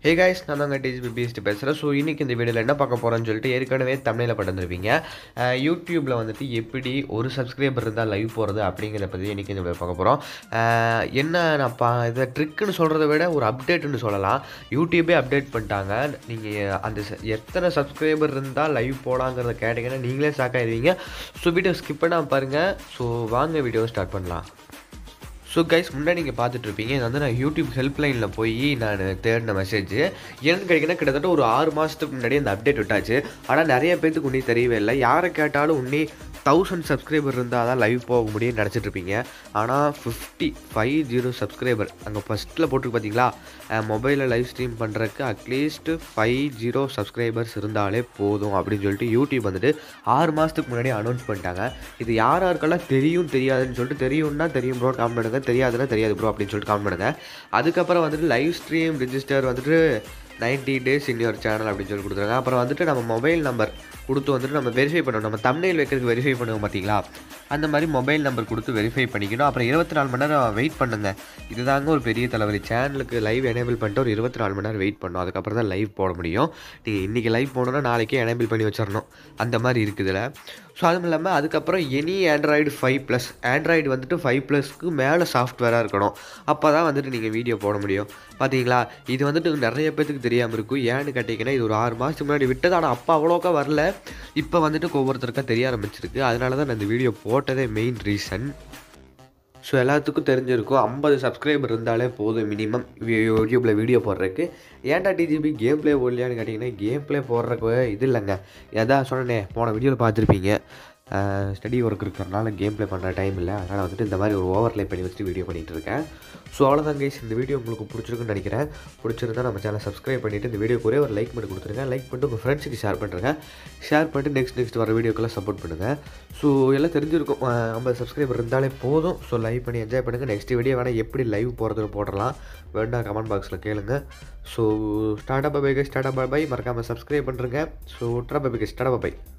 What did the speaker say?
hey guys நான் தாங்க DGP BST பேசுகிறேன் ஸோ இன்றைக்கி இந்த வீடியோவில் என்ன பார்க்க போகிறோன்னு சொல்லிட்டு ஏற்கனவே தமிழில் பட்டிருப்பீங்க யூடியூப்பில் வந்துட்டு எப்படி ஒரு சப்ஸ்கிரைபர் இருந்தால் லைவ் போகிறது அப்படிங்கிறத பற்றி இன்றைக்கி இந்த வீடியோ பார்க்க போகிறோம் என்ன நான் பா இதை ட்ரிக்குன்னு சொல்கிறத விட ஒரு அப்டேட்னு சொல்லலாம் யூடியூபே அப்டேட் பண்ணிட்டாங்க நீங்கள் அந்த ச- எத்தனை சப்ஸ்கிரைபர் இருந்தால் லைவ் போடாங்கிறத கேட்டிங்கன்னா நீங்களே ஷாக் ஆயிடுவீங்க ஸோ வீடியோ ஸ்கிப் பண்ணாமல் பாருங்கள் ஸோ வாங்க வீடியோ ஸ்டார்ட் பண்ணலாம் ஸோ கைஸ் முன்னாடி நீங்கள் பார்த்துட்டு இருப்பீங்க இது வந்து நான் யூடியூப் ஹெல்ப்லைனில் போய் நான் தேடின மெசேஜ் என்னன்னு கேட்டிங்கன்னா கிட்டத்தட்ட ஒரு ஆறு மாதத்துக்கு முன்னாடி அந்த அப்டேட் விட்டாச்சு ஆனால் நிறைய பேர்த்துக்கு உன்னி தெரியவே இல்லை யாரை கேட்டாலும் உன்னி தௌசண்ட் சப்ஸ்கிரைபர் இருந்தால் தான் லைவ் போக முடியும்னு நினச்சிட்டு இருப்பீங்க ஆனால் ஃபிஃப்டி ஃபைவ் ஜீரோ சப்ஸ்கிரைபர் அங்கே ஃபஸ்ட்டில் போட்டுருக்கு பார்த்தீங்களா மொபைலில் லைவ் ஸ்ட்ரீம் பண்ணுறதுக்கு அட்லீஸ்ட் ஃபைவ் ஜீரோ சப்ஸ்கிரைபர்ஸ் இருந்தாலே போதும் அப்படின்னு சொல்லிட்டு யூடியூப் வந்துட்டு ஆறு மாதத்துக்கு முன்னாடி அனௌன்ஸ் பண்ணிட்டாங்க இது யார் யாருக்கெல்லாம் தெரியும் தெரியாதுன்னு சொல்லிட்டு தெரியும்னா தெரியும் ப்ரோ காமெண்ட் பண்ணுங்க தெரியாதுன்னா தெரியாது ப்ரோ அப்படின்னு சொல்லிட்டு காமெண்ட் பண்ணுங்க அதுக்கப்புறம் வந்துட்டு லைவ் ஸ்ட்ரீம் ரிஜிஸ்டர் வந்துட்டு 90 டேஸ் இன் யுவர் சேனல் அப்படின்னு சொல்லி கொடுத்துருங்க அப்புறம் வந்துட்டு நம்ம மொபைல் நம்பர் கொடுத்து வந்துட்டு நம்ம வெரிஃபை பண்ணணும் நம்ம தமிழில் வைக்கிறதுக்கு வெரிஃபை பண்ணுவோம் பார்த்தீங்களா அந்த மாதிரி மொபைல் நம்பர் கொடுத்து வெரிஃபை பண்ணிக்கணும் அப்புறம் இருபத்தி நாலு மணி நேரம் வெயிட் பண்ணுங்க இதுதாங்க ஒரு பெரிய தலைவலி சேனலுக்கு லைவ் எனேபிள் பண்ணிட்டு ஒரு இருபத்தி நாலு மணி நேரம் வெயிட் பண்ணணும் அதுக்கப்புறம் தான் லைவ் போட முடியும் நீங்கள் இன்றைக்கி லைவ் போடணும்னா நாளைக்கே எனேபிள் பண்ணி வச்சிடணும் அந்த மாதிரி இருக்குதுல ஸோ அதுவும் இல்லாமல் அதுக்கப்புறம் any android five plus android வந்துட்டு ஃபைவ் ப்ளஸ்க்கு மேலே சாஃப்ட்வேராக இருக்கணும் அப்போ தான் வந்துட்டு நீங்கள் வீடியோ போட முடியும் பார்த்தீங்களா இது வந்துட்டு நிறைய பேத்துக்கு தெரியாமல் இருக்கும் ஏன்னு கேட்டிங்கன்னா இது ஒரு ஆறு மாதத்துக்கு முன்னாடி விட்டது ஆனால் அப்போ அவ்வளோக்கா வரல இப்போ வந்துட்டு ஒவ்வொருத்தருக்கா தெரிய ஆரம்பிச்சிருக்கு அதனால தான் நான் இந்த வீடியோ போட்டதே மெயின் ரீசன் ஸோ எல்லாத்துக்கும் தெரிஞ்சிருக்கும் ஐம்பது சப்ஸ்கிரைபர் இருந்தாலே போதும் மினிமம் யூடியூப்பில் வீடியோ போடுறதுக்கு ஏன்டா டிஜிபி கேம் ப்ளே ஓடலையான்னு கேட்டிங்கன்னா கேம் ப்ளே போடுறக்கு இது இல்லைங்க எதான் சொன்னேனே போன வீடியோவில் பார்த்துருப்பீங்க ஸ்டடி ஒர்க் இருக்கிறனால கேம் ப்ளே பண்ணுற டைம் இல்லை அதனால் வந்துட்டு இந்த மாதிரி ஒரு ஓவர்லே பண்ணி வச்சுட்டு வீடியோ பண்ணிகிட்டு இருக்கேன் ஸோ அவ்வளோதான் கைஸ் இந்த வீடியோ உங்களுக்கு பிடிச்சிருக்குன்னு நினைக்கிறேன் பிடிச்சிருந்தா நம்ம சேனல் சப்ஸ்கிரைப் பண்ணிவிட்டு இந்த வீடியோக்கு ஒரே ஒரு லைக் பண்ணி கொடுத்துருங்க லைக் பண்ணிட்டு உங்கள் ஃப்ரெண்ட்ஸுக்கு ஷேர் பண்ணுறேங்க ஷேர் பண்ணிட்டு நெக்ஸ்ட் நெக்ஸ்ட் வர வீடியோக்கெல்லாம் சப்போர்ட் பண்ணுங்கள் ஸோ எல்லாம் தெரிஞ்சிருக்கும் அஹ், ஐம்பது சப்ஸ்கிரைபர் இருந்தாலே போதும் ஸோ லைவ் பண்ணி என்ஜாய் பண்ணுங்கள் நெக்ஸ்ட் வீடியோ வேணால் எப்படி லைவ் போகிறதுன்னு போடலாம் வேண்டாம் கமெண்ட் பாக்ஸில் கேளுங்க so start up bye start up bye மறக்காமல் சப்ஸ்கிரைப் பண்ணுறேங்க ஸோ ட்ரா பை ஸ்டார்ட் அப் பை